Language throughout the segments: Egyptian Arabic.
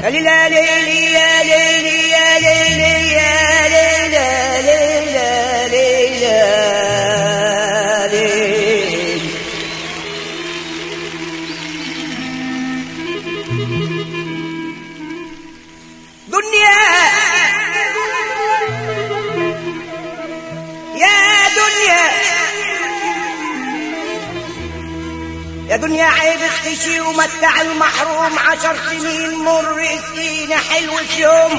يا ليلى يا ليلي يا ليلي يا ليلي يا ليلى ليلى ليلى ليلى دنيا يا دنيا يا دنيا عيب اختشي ومتع المحروم عشر سنين مر سنين حلو في يوم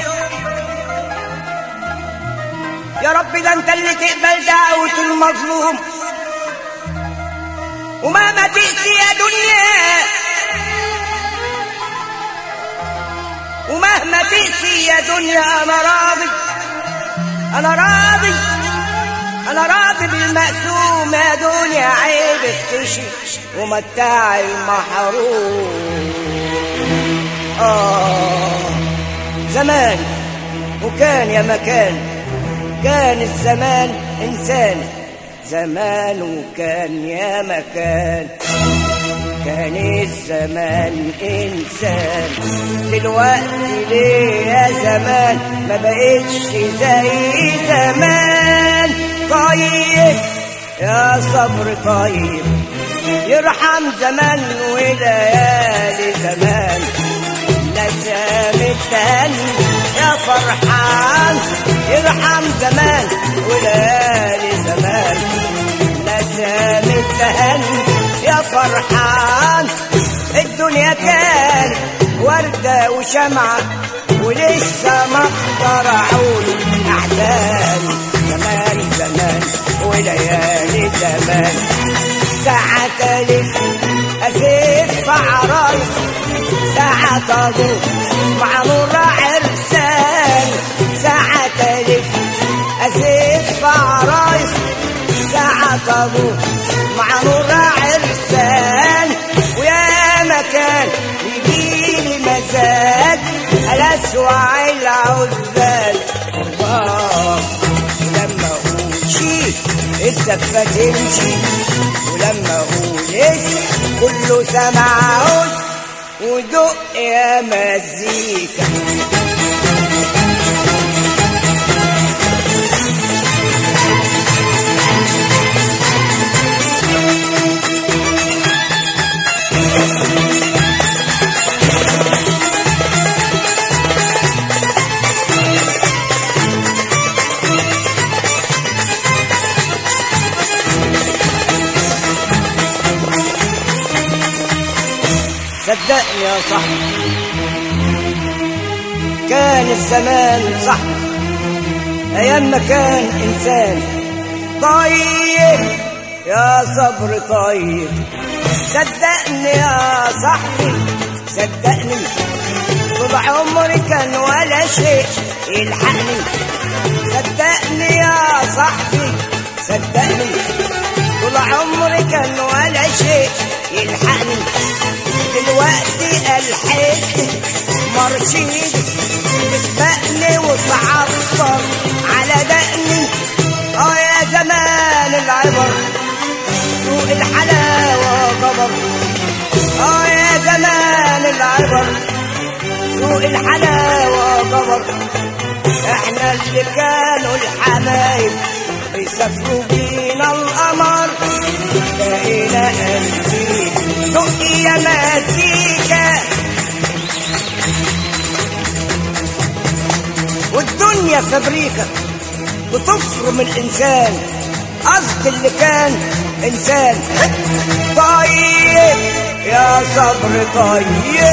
يا رب ده انت اللي تقبل دعوة المظلوم ومهما تقسي يا دنيا ومهما تقسي يا دنيا انا راضي انا راضي انا راضي بالمقسوم يا دنيا عيب اختشي ومتاع المحروم آه زمان وكان يا مكان كان الزمان إنسان زمان وكان يا مكان كان الزمان إنسان دلوقتي ليه يا زمان ما بقتش زي زمان طيب يا صبر طيب يرحم زمان وليالي زمان نسام التاني يا فرحان يرحم زمان وليالي زمان نسام التاني يا فرحان الدنيا كانت وردة وشمعة ولسه ما اخترعون أحزان زمان زمان وليالي زمان ساعة ألف أسف عرايس ساعة تدور مع نور عرسان ساعة ألف أسف عرايس ساعة تدور مع نور عرسان ويا مكان يجيلي مزاج الأسوع العزال الله ولما أقول شي الزفة تمشي ولما أقول اسم كله سمع عود ودق يا مزيكا صدقني يا صاحبي كان الزمان صاحبي ايام ما كان انسان طيب يا صبر طيب صدقني يا صاحبي صدقني طول عمري كان ولا شيء يلحقني صدقني يا صاحبي صدقني طول عمري كان ولا شيء يلحقني دلوقتي الحق مرشيد تسبقني وتعطر على دقني اه يا زمان العبر سوق الحلاوة قبر اه يا زمان العبر سوق الحلاوة قبر احنا اللي كانوا الحبايب بيسافروا بينا القمر بقينا قلبي دق يا مزيكا والدنيا فبريكة بتفرم الإنسان قصد اللي كان إنسان طيب يا صبر طيب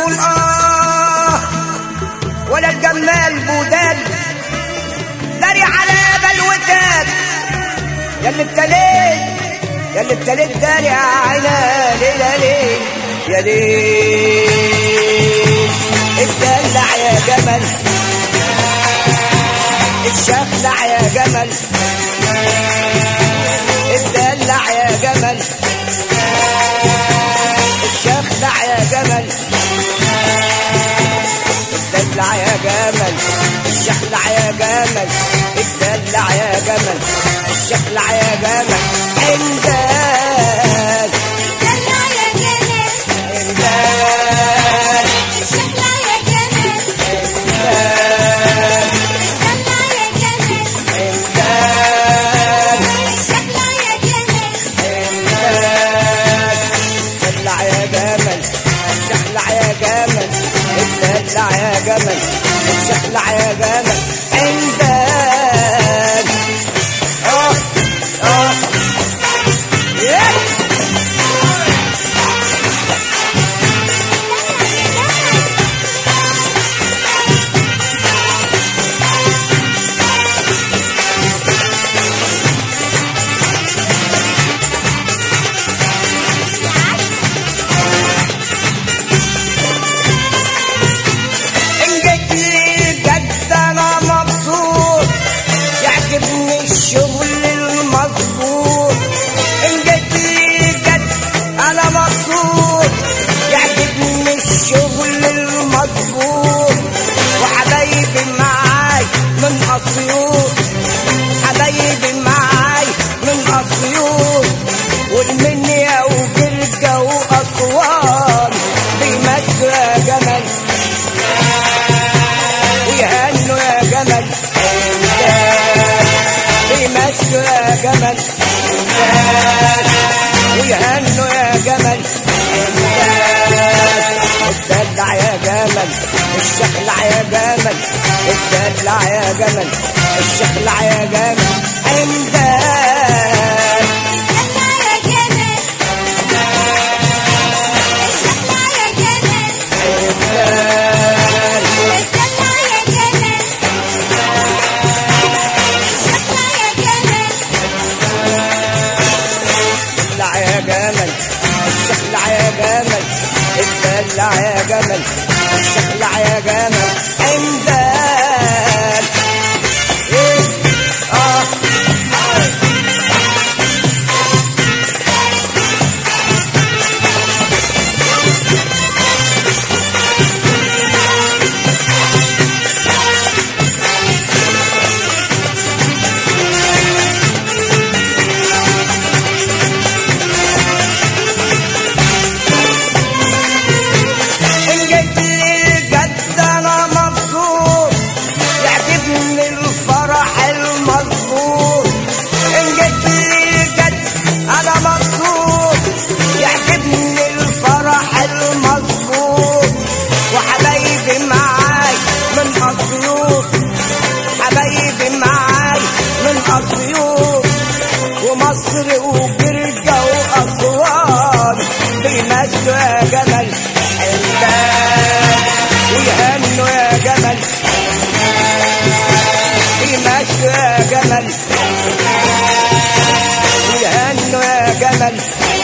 يقول اه ولا الجمال بودال داري على بلوتك يا اللي ابتليت يا اللي ابتليت داري عينا ليلة ليل يا ليل اتدلع يا جمل اتشخلع يا جمل اتدلع يا جمل اتشخلع يا جمل اتدلع يا جمل الشخلع يا جمل اتدلع يا جمل الشخلع يا جمل عندك دلع يا جمال عندك الشكلة يا جمال دلع يا جمال عندك الشكلة يا جمال دلع يا جمل الشخلع يا جمل الدلع يا جمل الشخلع يا جمل عندك اه اه ياه إن جيت لي جد أنا مبسوط يعجبني الشغل المظبوط إن جيت لي جد أنا مبسوط يعجبني الشغل المظبوط وحبايبي معاي من أسيوط حبايبي معاي من أسيوط والمنيا وجرجة وأسوان بيمشوا يا جمل ويهنوا يا جمل بيمشوا يا جمل ويهنوا يا جمل الدلع يا جمل الشخلع يا جمل الدلع يا جمل الشخلع يا جمل عندك دلع يا جمال الشكلة يا جمال الدلع يا جمال الشكلة يا جمال الدلع يا جمل الشخلع يا جمل الدلع يا جمل الشخلع يا جمل عندك ايه اه إن جيت لي الجد أنا مبسوط يعجبني الفرح المظبوط إن جيت لي الجد أنا مبسوط يعجبني الفرح المظبوط وحبايبي معاي من أسيوط حبايبي معاي من أسيوط ومصر وجرجة وأسوان بيمشوا يا جمل عندك ويهنوا يا جمل بيمشوا يا جمل ويهنوا يا جمل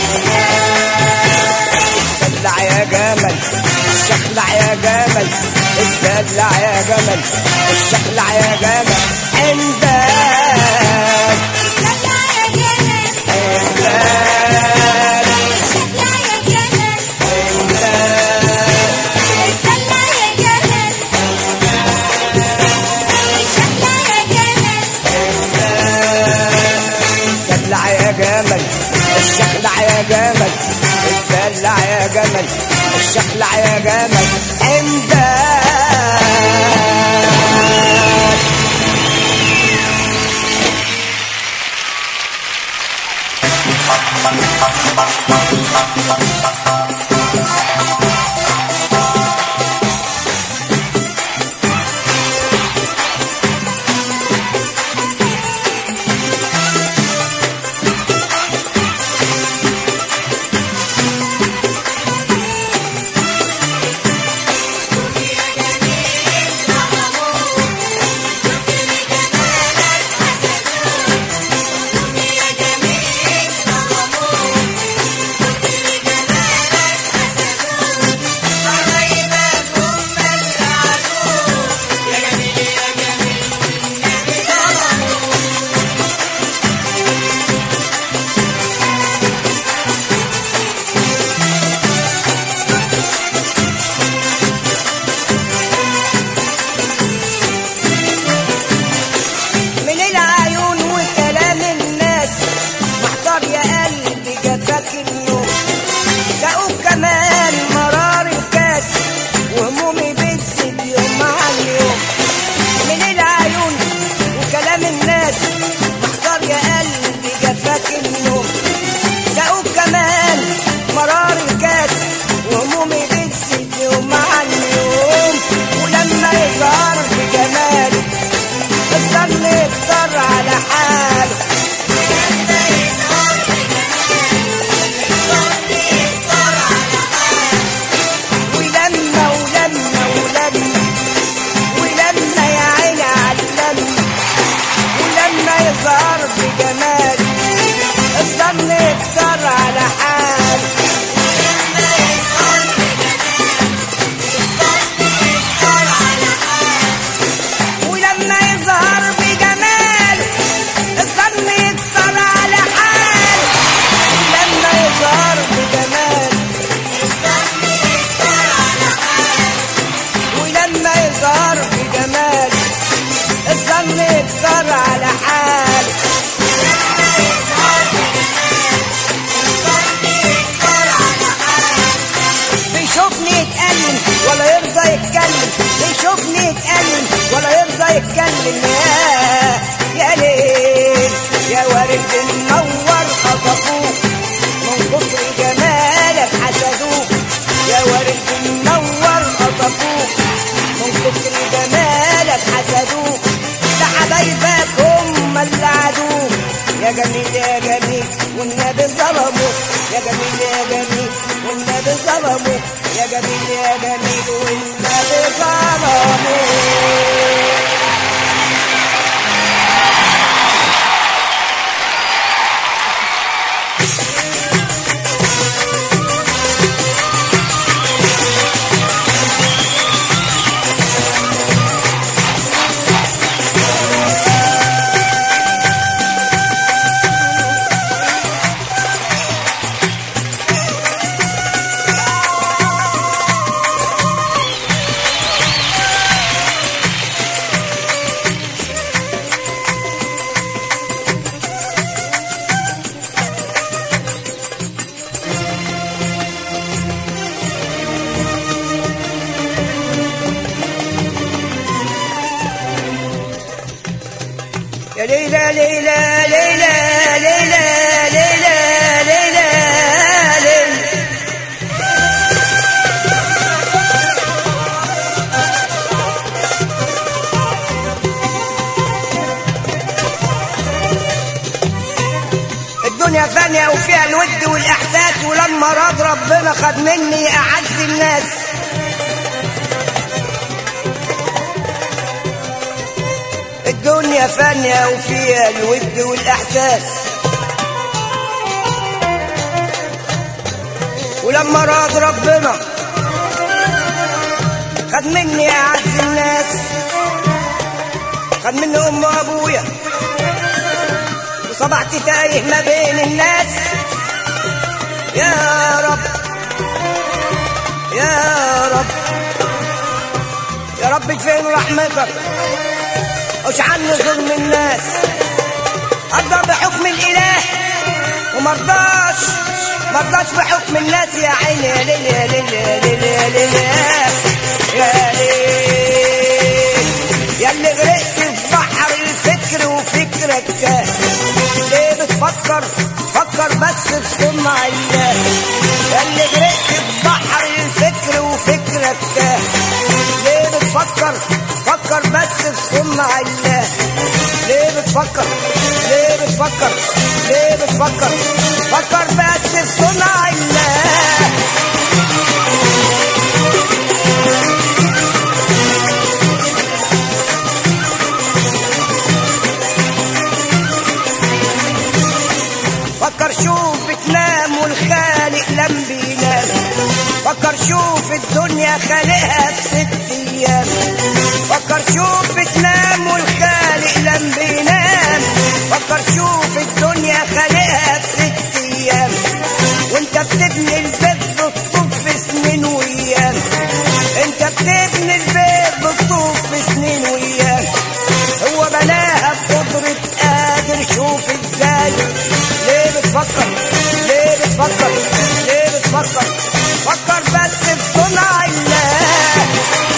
دلع يا جمل الشخلع يا جمل الدلع يا جمل الشخلع يا جمل عندك دلع يا جمال عندك الشكلة يا جمال عندك الدلع يا جمال الشكلة يا جمال دلع يا جمل الشخلع يا جمل الدلع يا جمل الشخلع يا جمل عندك تتكلم يا يا ليل يا ورد منور خطفوك من كتر جمالك حسدوك يا ورد منور خطفوك من كتر جمالك حسدوك ده حبايبك هم اللي عادوك يا جميل يا جميل والنبي ظلموك يا جميل يا جميل والنبي ظلموك يا جميل يا جميل والنبي ظلموك يا ليلى ليلى ليلى ليلى ليلى ليلى ليلى الدنيا فانية وفيها الود والإحساس ولما راد ربنا خد مني أعز الناس الدنيا فانية وفيها الود والإحساس ولما راد ربنا خد مني أعز الناس خد مني أم وأبويا وصبحت تايه ما بين الناس يا رب يا رب يا رب فين رحمتك مش عني ظلم الناس ارضى بحكم الاله ومرضاش مرضاش بحكم الناس يا عيني يا ليل يا ليل يا ليل يا ليل يا ليل يا اللي غرقت في بحر الفكر وفكرك تاه ليه بتفكر فكر بس في صنع الله يا اللي غرقت في بحر الفكر وفكرك تاه ليه بتفكر فكر بس في صنع الله ليه بتفكر ليه بتفكر ليه بتفكر فكر بس في صنع الله فكر شوف بتنام والخالق لم بينام فكر شوف الدنيا خالقها في ست ايام فكر شوف بتنام والخالق لم بينام فكر شوف الدنيا خالقها في ست ايام وانت بتبني البيت بالطوب في سنين وايام انت بتبني البيت بالطوب في سنين وايام هو بناها بقدرة قادر شوف ازاي ليه بتفكر ليه بتفكر ليه بتفكر فكر بس في صنع الله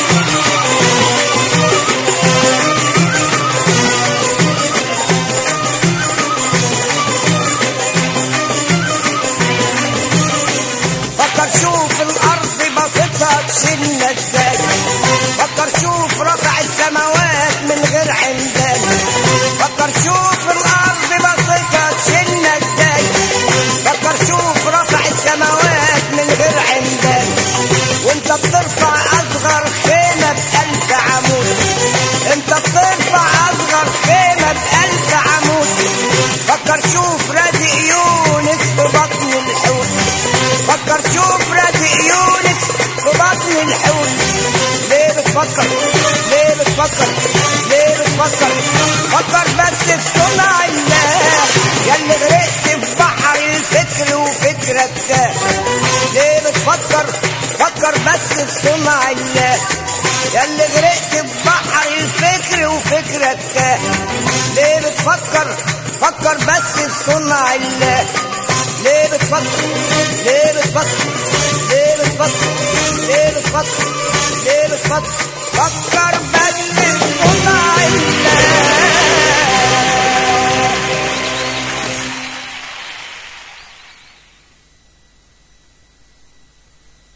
فكر شوف الارض بسيطها تشيلنا ازاي فكر شوف رفع السماوات من غير عمدان فكر شوف الارض بسيطها تشيلنا ازاي فكر شوف رفع السماوات من غير عمدان وانت بترفع اصغر خيمه بألف عمود انت بترفع اصغر خيمه بألف عمود فكر شوف رازق يونس في بطن الحوت فكر شوف رازق يونس في بطن الحوت ليه بتفكر ليه بتفكر ليه بتفكر فكر بس في صنع الله يا اللي غرقت في بحر الفكر وفكرك تاه ليه بتفكر فكر بس في صنع الله يا اللي غرقت في بحر الفكر وفكرك تاه ليه بتفكر فكر بس في صنع الله ليه بتفكر ليه بتفكر ليه بتفكر ليه بتفكر ليه بتفكر فكر بدل قطع الليل